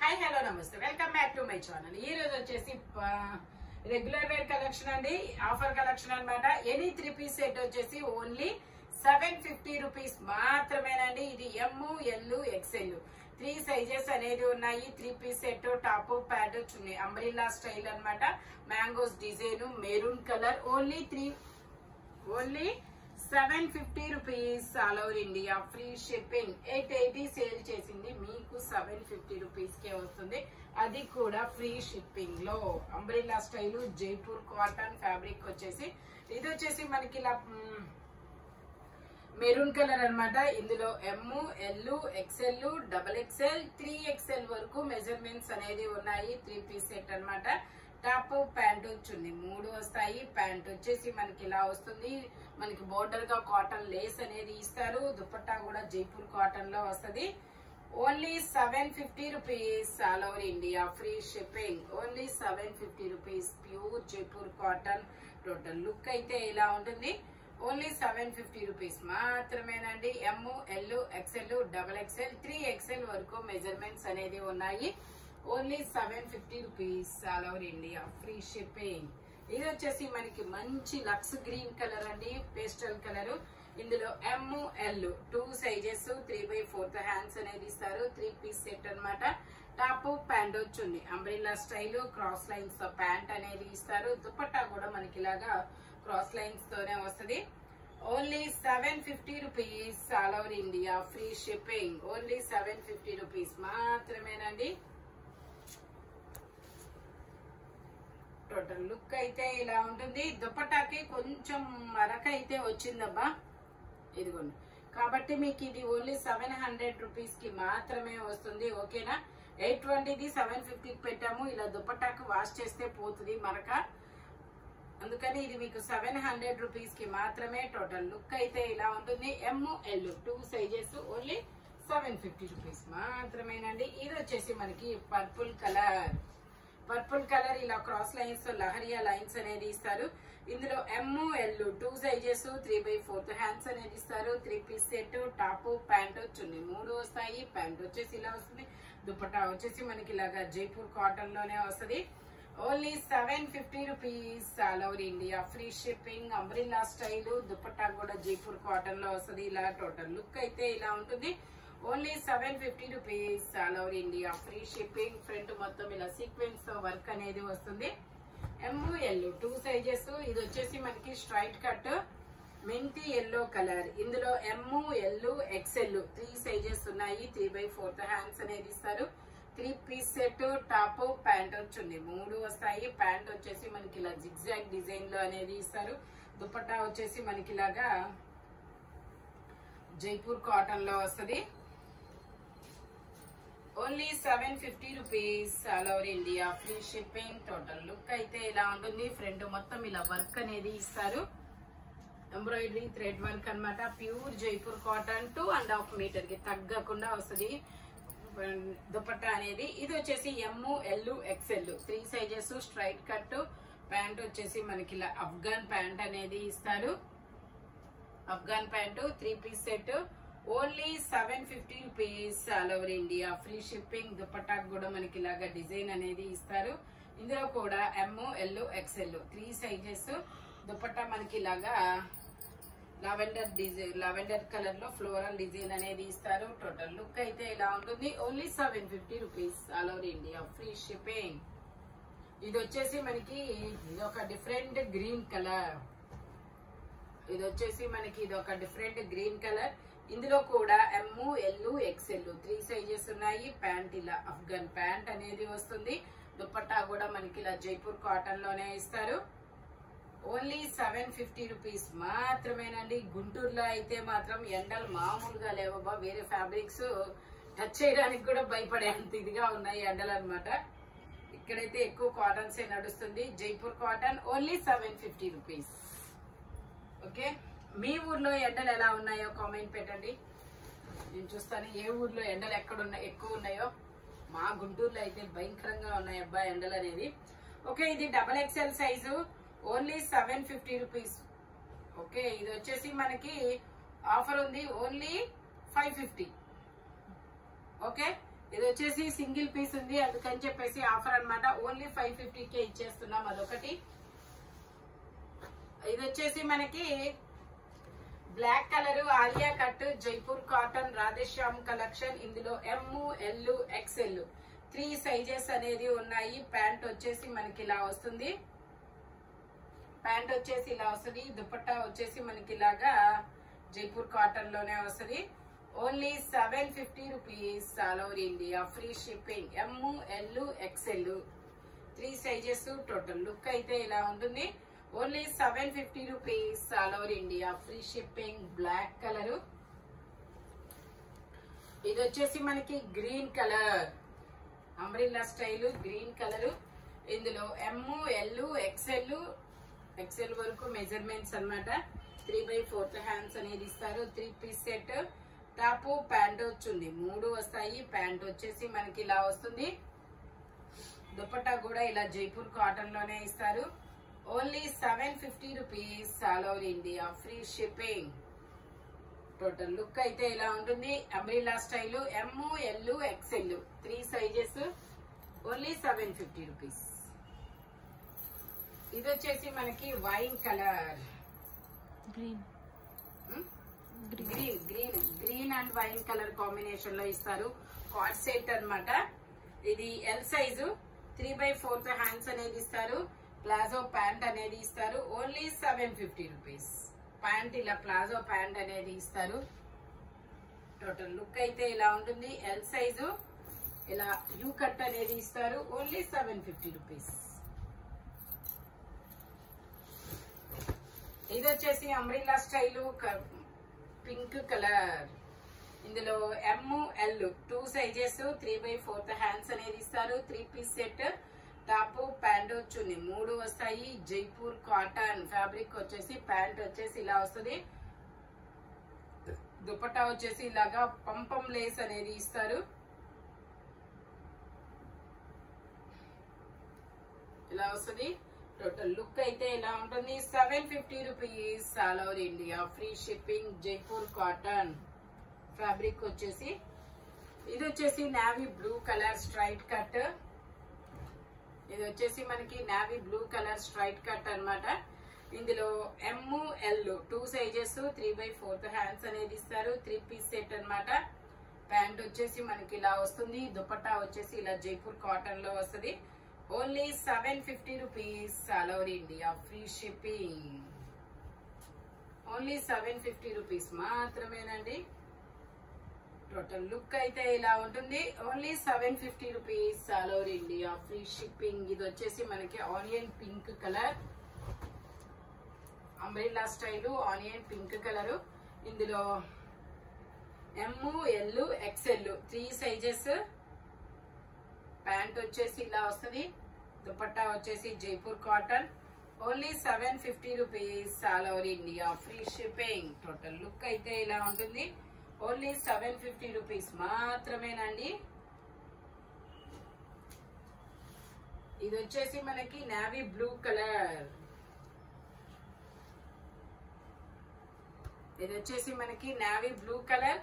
hi hello నమస్తే welcome back to my channel ఈ రోజు వచ్చేసి రెగ్యులర్ వేర్ కలెక్షన్ అండి ఆఫర్ కలెక్షన్ అన్నమాట ఎనీ త్రీ పీస్ సెట్ వచ్చేసి ఓన్లీ సెవెన్ ఫిఫ్టీ రూపీస్ మాత్రమేనండి ఇది M L XL three sizes అనేది ఉన్నాయి three piece set top pant చున్నీ అంబ్రిల్లా స్టైల్ అన్నమాట mangoes design maroon colour only three only seven fifty rupees all over India free shipping eight eighty sale చేసింది మీకు seven fifty rupees కే వస్తుంది అది కూడా ఫ్రీ షిప్పింగ్ లో umbrella style Jaipur cotton fabric వచ్చేసి ఇది వచ్చేసి మనకి ఇలా మ్, మెరూన్ కలర్ అన్నమాట ఇందులో M L XL double XL three XL వరకు మెజర్మెంట్స్ అనేది ఉన్నాయి త్రీ పీస్ సెట్ అన్నమాట టాప్ ప్యాంట్ వచ్చింది మూడు వస్తాయి ప్యాంట్ వచ్చేసి మనకి ఇలా వస్తుంది మనకి బోర్డర్ గా కాటన్ లేస్ అనేది ఇస్తారు దుపట్టా కూడా జైపూర్ కాటన్ లో వస్తది only seven fifty rupees all over India free shipping only seven fifty rupees pure Jaipur cotton total look అయితే ఇలా ఉంటుంది ఓన్లీ సెవెన్ ఫిఫ్టీ రూపీస్ మాత్రమేనండి M L XL double XL three XL వరకు మెజర్మెంట్స్ అనేది ఉన్నాయి only seven fifty rupees all over India free shipping ఇది వచ్చేసి మనకి మంచి లక్స్ గ్రీన్ కలర్ అండి పేస్టల్ కలర్ ఇందులో M L two sizes three by fourth hands అనేది ఇస్తారు త్రీ పీస్ సెట్ అన్నమాట టాప్ ప్యాంట్ వచ్చింది అంబ్రిల్లా స్టైల్ క్రాస్ లైన్స్ తో ప్యాంట్ అనేది ఇస్తారు దుపట్టా కూడా మనకి ఇలాగా క్రాస్ లైన్స్ తోనే వస్తది only seven fifty rupees all over India free shipping only seven fifty rupees మాత్రమేనండి టోటల్ లుక్ అయితే ఇలా ఉంటుంది దుపట్టాకి కొంచెం మరక అయితే వచ్చిందబ్బా ఇదిగోండి కాబట్టి మీకు ఇది ఓన్లీ సెవెన్ హండ్రెడ్ రూపీస్ కి మాత్రమే వస్తుంది ఓకేనా ఎయిట్ ట్వంటీది సెవెన్ ఫిఫ్టీకి పెట్టాము ఇలా దుపట్టాకు వాష్ చేస్తే పోతుంది మరక అందుకని ఇది మీకు సెవెన్ హండ్రెడ్ రూపీస్ కి మాత్రమే టోటల్ లుక్ అయితే ఇలా ఉంటుంది M L two sizes only seven fifty rupees మాత్రమేనండి ఇది వచ్చేసి మనకి పర్పుల్ కలర్ పర్పుల్ కలర్ ఇలా క్రాస్ లైన్స్ తో లహరియా లైన్స్ అనేది ఇస్తారు ఇందులో M L two sizes three by fourth hands అనేది ఇస్తారు three piece set top pant చున్నీ మూడు వస్తాయి ప్యాంట్ వచ్చేసి ఇలా వస్తుంది దుపట్టా వచ్చేసి మనకి ఇలాగా జైపూర్ కాటన్ లోనే వస్తది only seven fifty rupees all over India free shipping umbrella style dupatta కూడా జైపూర్ కాటన్ లో వస్తుంది ఇలా టోటల్ లుక్ అయితే ఇలా ఉంటుంది only seven fifty rupees all over India free shipping front మొత్తం ఇలా సీక్వెన్స్ తో వర్క్ అనేది వస్తుంది ఎమ్ ఎల్ టూ సైజెస్ ఇది వచ్చేసి మనకి స్ట్రైట్ కట్ మెంతి ఎల్లో కలర్ ఇందులో M L XL three sizes ఉన్నాయి త్రీ బై ఫోర్త్ హ్యాండ్స్ అనేది ఇస్తారు three piece set top pant వచ్చింది మూడు వస్తాయి ప్యాంట్ వచ్చేసి మనకి ఇలా జిగ్జాగ్ డిజైన్ లో అనేది ఇస్తారు దుపట్టా వచ్చేసి మనకి ఇలాగా జైపూర్ కాటన్ లో వస్తది only seven fifty rupees all over India free shipping total look అయితే ఇలా ఉంటుంది ఫ్రంట్ మొత్తం ఇలా వర్క్ అనేది ఇస్తారు ఎంబ్రాయిడరీ థ్రెడ్ వర్క్ అన్నమాట pure Jaipur cotton two and half metre కి తగ్గకుండా వస్తుంది దుపట్టా అనేది ఇది వచ్చేసి M L XL three sizes straight cut pant వచ్చేసి మనకి ఇలా అఫ్ఘాన్ ప్యాంట్ అనేది ఇస్తారు Afghan pant three piece set only seven fifty rupees all over India free shipping దుపట్టాకు కూడా మనకి ఇలాగా డిజైన్ అనేది ఇస్తారు ఇందులో కూడా M L XL three sizes dupatta మనకి ఇలాగా లావెండర్ డిజైన్ లావెండర్ కలర్ లో ఫ్లోరల్ డిజైన్ అనేది ఇస్తారు టోటల్ లుక్ అయితే ఇలా ఉంటుంది only seven fifty rupees all over India free shipping ఇది వచ్చేసి మనకి ఇది ఒక డిఫరెంట్ గ్రీన్ కలర్ ఇది వచ్చేసి మనకి ఇది ఒక డిఫరెంట్ గ్రీన్ కలర్ ఇందులో కూడా M L XL three sizes ఉన్నాయి ప్యాంట్ ఇలా అఫ్ఘన్ ప్యాంట్ అనేది వస్తుంది దుపట్టా కూడా మనకి ఇలా జైపూర్ కాటన్ లోనే ఇస్తారు ఓన్లీ సెవెన్ ఫిఫ్టీ రూపీస్ మాత్రమేనండి గుంటూరులో అయితే మాత్రం ఎండలు మామూలుగా లేవబ్బా వేరే ఫ్యాబ్రిక్స్ టచ్ చేయడానికి కూడా భయపడే అంత ఇదిగా ఉన్నాయి ఎండలు అనమాట ఇక్కడైతే ఎక్కువ కాటన్స్ నడుస్తుంది Jaipur cotton only seven fifty rupees okay మీ ఊర్లో ఎండలు ఎలా ఉన్నాయో కామెంట్ పెట్టండి నేను చూస్తాను ఏ ఊర్లో ఎండలు ఎక్కడ ఉన్నాయి ఎక్కువ ఉన్నాయో మా గుంటూరులో అయితే భయంకరంగా ఉన్నాయి అబ్బా ఎండలు అనేది ఓకే ఇది double XL size only seven fifty rupees okay ఇది వచ్చేసి మనకి ఆఫర్ ఉంది ఓన్లీ ఫైవ్ ఫిఫ్టీ ఓకే ఇది వచ్చేసి సింగిల్ పీస్ ఉంది అందుకని చెప్పేసి ఆఫర్ అన్నమాట ఓన్లీ ఫైవ్ ఫిఫ్టీకే ఇచ్చేస్తున్నాం అదొకటి ఇది వచ్చేసి మనకి black colour Alia cut Jaipur cotton Radheshyam collection ఇందులో M L XL three sizes అనేది ఉన్నాయి ప్యాంట్ వచ్చేసి మనకి ఇలా వస్తుంది ప్యాంట్ వచ్చేసి ఇలా వస్తుంది దుపట్టా వచ్చేసి మనకి ఇలాగా జైపూర్ కాటన్ లోనే వస్తుంది only seven fifty rupees all over India free shipping M L XL three sizes total look అయితే ఇలా ఉంటుంది only seven fifty rupees all over India free shipping black colour ఇది వచ్చేసి మనకి green colour umbrella style green colour ఇందులో M L XL XL వరకు measurements అన్నమాట three by fourth hands అనేది ఇస్తారు three piece set top pant వచ్చింది మూడు వస్తాయి ప్యాంట్ వచ్చేసి మనకి ఇలా వస్తుంది దుపట్టా కూడా ఇలా జైపూర్ కాటన్ లోనే ఇస్తారు only seven fifty rupees all over India free shipping total look అయితే ఇలా ఉంటుంది umbrella style M L XL three sizes only seven fifty rupees ఇది వచ్చేసి మనకి wine colour green green green green and wine colour combination లో ఇస్తారు cord set అన్నమాట ఇది L size three by fourth hands అనేది ఇస్తారు ప్లాజో ప్యాంట్ అనేది ఇస్తారు only seven fifty rupees pant ఇలా ప్లాజో ప్యాంట్ అనేది ఇస్తారు టోటల్ లుక్ అయితే ఇలా ఉంటుంది ఎల్ సైజు ఇలా యూ కట్ అనేది ఇస్తారు ఓన్లీ సెవెన్ ఫిఫ్టీ రూపీస్ ఇది వచ్చేసి అమ్రిల్లా స్టైల్ పింక్ కలర్ ఇందులో M L two sizes three by fourth hands అనేది ఇస్తారు three piece set top pant వచ్చుంది మూడు వస్తాయి జైపూర్ కాటన్ ఫ్యాబ్రిక్ వచ్చేసి ప్యాంట్ వచ్చేసి ఇలా వస్తుంది దుపట్టా వచ్చేసి ఇలాగా పంపం లేస్ అనేది ఇస్తారు ఇలా వస్తుంది టోటల్ లుక్ అయితే ఇలా ఉంటుంది seven fifty rupees all over India free shipping Jaipur cotton fabric వచ్చేసి ఇది వచ్చేసి navy blue colour straight cut ఇది వచ్చేసి మనకి navy blue colour straight cut అన్నమాట ఇందులో M L two sizes three by fourth hands అనేది ఇస్తారు త్రీ పీస్ సెట్ అన్నమాట ప్యాంట్ వచ్చేసి మనకి ఇలా వస్తుంది దుపట్టా వచ్చేసి ఇలా జైపూర్ కాటన్ లో వస్తుంది only seven fifty rupees all over India free shipping only seven fifty rupees మాత్రమేనండి టోటల్ లుక్ అయితే ఇలా ఉంటుంది only seven fifty rupees all over India free shipping ఇది వచ్చేసి మనకి onion pink colour umbrella style onion pink colour ఇందులో M L XL three sizes pant వచ్చేసి ఇలా వస్తుంది దుపట్టా వచ్చేసి Jaipur cotton only seven fifty rupees all over India free shipping total look అయితే ఇలా ఉంటుంది ఓన్లీ సెవెన్ ఫిఫ్టీ రూపీస్ మాత్రమేనండి ఇది వచ్చేసి మనకి నావీ బ్లూ కలర్ ఇది వచ్చేసి మనకి నావీ బ్లూ కలర్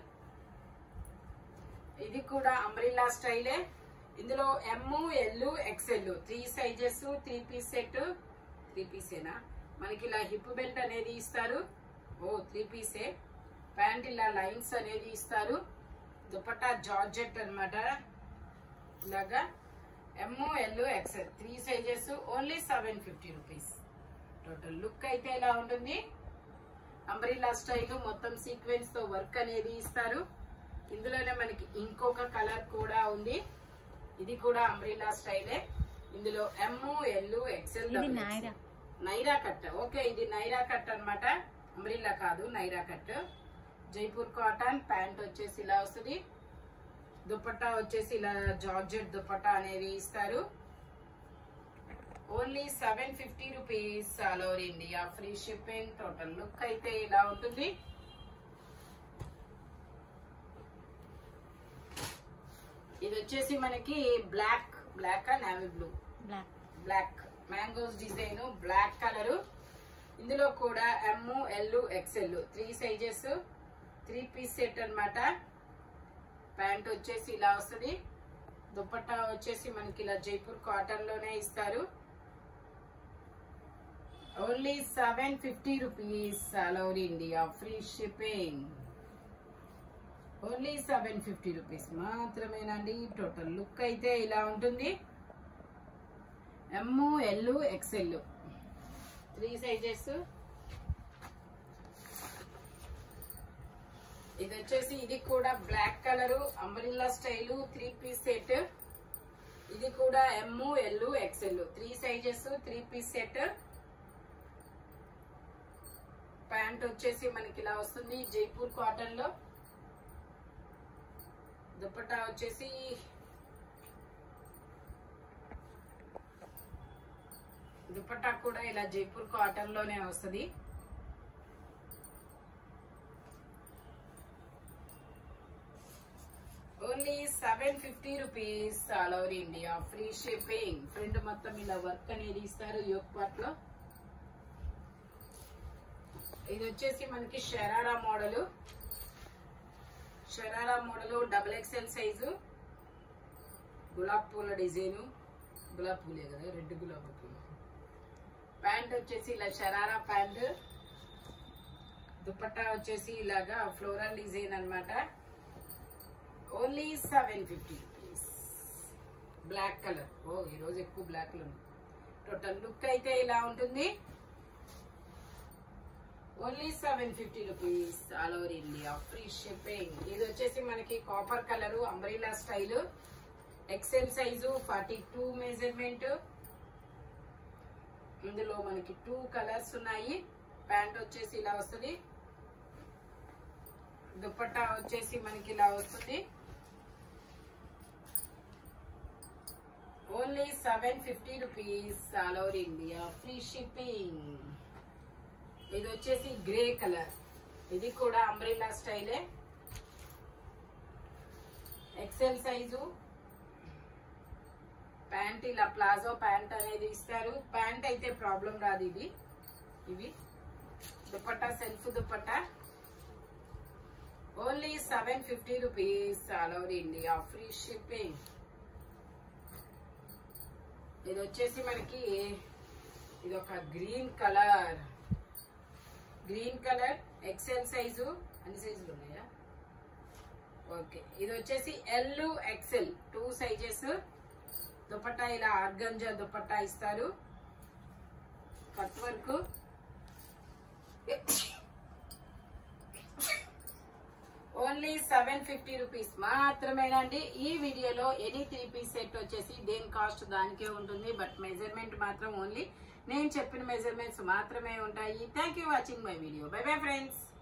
ఇది కూడా అంబ్రిల్లా స్టైలే ఇందులో M L XL three sizes three piece set three పీసేనా మనకి ఇలా హిప్ బెల్ట్ అనేది ఇస్తారు ఓ త్రీ పీసే ప్యాంట్ ఇలా లైన్స్ అనేది ఇస్తారు దుపట్టా జార్జెట్ అన్నమాట ఇలాగా M L XL three sizes only seven fifty rupees total look అయితే ఇలా ఉంటుంది అంబ్రిల్లా స్టైల్ మొత్తం సీక్వెన్స్ తో వర్క్ అనేది ఇస్తారు ఇందులోనే మనకి ఇంకొక కలర్ కూడా ఉంది ఇది కూడా అంబ్రిల్లా స్టైలే ఇందులో ఎమ్ ఎల్ ఎక్స్ఎల్ ఇది నాయరా నైరా కట్ ఓకే ఇది నైరా కట్ అన్నమాట అంబ్రిల్లా కాదు Naira cut Jaipur cotton pant వచ్చేసి ఇలా వస్తుంది దుపట్టా వచ్చేసి ఇలా జార్జెట్ దుపట్టా అనేది ఇస్తారు only seven fifty rupees all over India free shipping total look అయితే ఇలా ఉంటుంది ఇది వచ్చేసి మనకి black black navy blue black black mangoes design black colour ఇందులో కూడా M L XL three sizes three piece set అన్నమాట ప్యాంట్ వచ్చేసి ఇలా వస్తుంది దుపట్టా వచ్చేసి మనకి ఇలా జైపూర్ కాటన్ లోనే ఇస్తారు only seven fifty rupees all over India free shipping only seven fifty rupees మాత్రమేనండి టోటల్ లుక్ అయితే ఇలా ఉంటుంది M L XL three sizes ఇది వచ్చేసి ఇది కూడా black colour umbrella style three piece set ఇది కూడా M L XL three sizes three piece set pant వచ్చేసి మనకి ఇలా వస్తుంది జైపూర్ కాటన్ లో దుపట్టా వచ్చేసి దుపట్టా కూడా ఇలా జైపూర్ కాటన్ లోనే వస్తుంది only seven fifty rupees all over India free shipping front మొత్తం ఇలా వర్క్ అనేది ఇస్తారు యోగ్ పార్ట్ లో ఇది వచ్చేసి మనకి sharara model sharara model double XL size గులాబ్ పూల డిజైన్ గులాబ్ పూలే కదా రెడ్ గులాబీ పూలు ప్యాంట్ వచ్చేసి ఇలా షరారా ప్యాంట్ దుపట్టా వచ్చేసి ఇలాగా ఫ్లోరల్ డిజైన్ అన్నమాట only seven fifty rupees black colour ఓ ఈరోజు ఎక్కువ బ్లాక్ ఉంది టోటల్ లుక్ అయితే ఇలా ఉంటుంది only seven fifty rupees all over India free shipping ఇది వచ్చేసి మనకి copper colour umbrella style XL size forty two measurement ఇందులో మనకి టూ కలర్స్ ఉన్నాయి ప్యాంట్ వచ్చేసి ఇలా వస్తుంది దుపట్టా వచ్చేసి మనకి ఇలా వస్తుంది only seven fifty rupees all over India free shipping ఇది వచ్చేసి గ్రే కలర్ ఇది కూడా అంబ్రిల్లా స్టైలే ఎక్సెల్ సైజు ప్యాంట్ ఇలా ప్లాజో ప్యాంట్ అనేది ఇస్తారు ప్యాంట్ అయితే ప్రాబ్లం రాదు ఇది ఇవి dupatta self dupatta only seven fifty rupees all over India free shipping ఇది వచ్చేసి మనకి ఇది ఒక green colour green colour XL size అన్ని సైజులు ఉన్నాయా ఓకే ఇది వచ్చేసి L XL two sizes dupatta ఇలా ఆర్గంజా దుపట్టా ఇస్తారు cut work only seven fifty rupees మాత్రమేనండి ఈ వీడియోలో ఎనీ త్రీ పీస్ సెట్ వచ్చేసి దేని కాస్ట్ దానికే ఉంటుంది బట్ మెజర్మెంట్ మాత్రం ఓన్లీ నేను చెప్పిన మెజర్మెంట్స్ మాత్రమే ఉంటాయి thank you watching my video bye bye friends